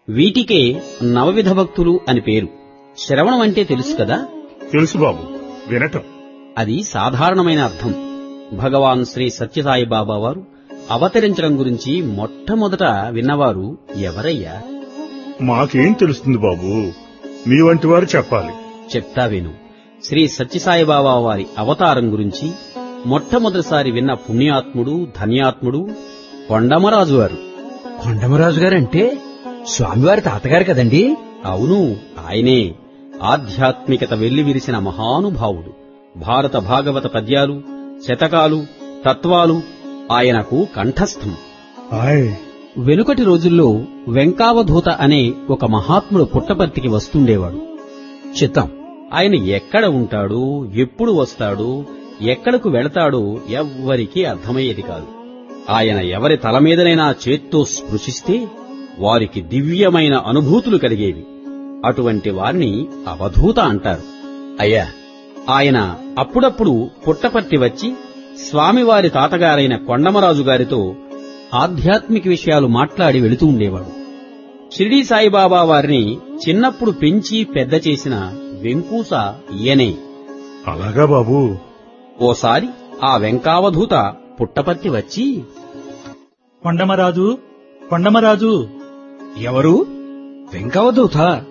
వీటికే నవవిధ భక్తులు అని పేరు శ్రవణం అంటే తెలుసు కదా తెలుసు బాబు వినటం అది సాధారణమైన అర్థం భగవాన్ శ్రీ సత్యసాయి బాబా వారు అవతరించడం గురించి మొట్టమొదట విన్నవారు ఎవరయ్యా మాకేం తెలుస్తుంది బాబు మీ వంటి వారు చెప్పాలి చెప్తా విను శ్రీ సత్యసాయి బాబా వారి అవతారం గురించి మొట్టమొదటిసారి విన్న పుణ్యాత్ముడు ధన్యాత్ముడు కొండమరాజు గారు కొండమరాజు గారంటే స్వామివారి తాతగారు కదండి అవును ఆయనే ఆధ్యాత్మికత వెల్లివిరిసిన మహానుభావుడు భారత భాగవత పద్యాలు శతకాలు తత్వాలు ఆయనకు కంఠస్థం ఆయ్ వెనుకటి రోజుల్లో వెంకావధూత అనే ఒక మహాత్ముడు పుట్టపర్తికి వస్తుండేవాడు చిత్తం ఆయన ఎక్కడ ఉంటాడో ఎప్పుడు వస్తాడో ఎక్కడకు వెళతాడో ఎవ్వరికీ అర్థమయ్యేది కాదు ఆయన ఎవరి తల మీదనైనా చేత్తో స్పృశిస్తే వారికి దివ్యమైన అనుభూతులు కలిగేవి అటువంటి వారిని అవధూత అంటారు అయ్యా ఆయన అప్పుడప్పుడు పుట్టపర్తి వచ్చి స్వామివారి తాతగారైన కొండమరాజు గారితో ఆధ్యాత్మిక విషయాలు మాట్లాడి వెళుతూ ఉండేవాడు షిరిడీ సాయిబాబా వారిని చిన్నప్పుడు పెంచి పెద్ద చేసిన వెంకూస ఈయనే అలాగా బాబు ఓసారి ఆ వెంకావధూత పుట్టపర్తి వచ్చి కొండమరాజు కొండమరాజు ఎవరు వెంకవదూత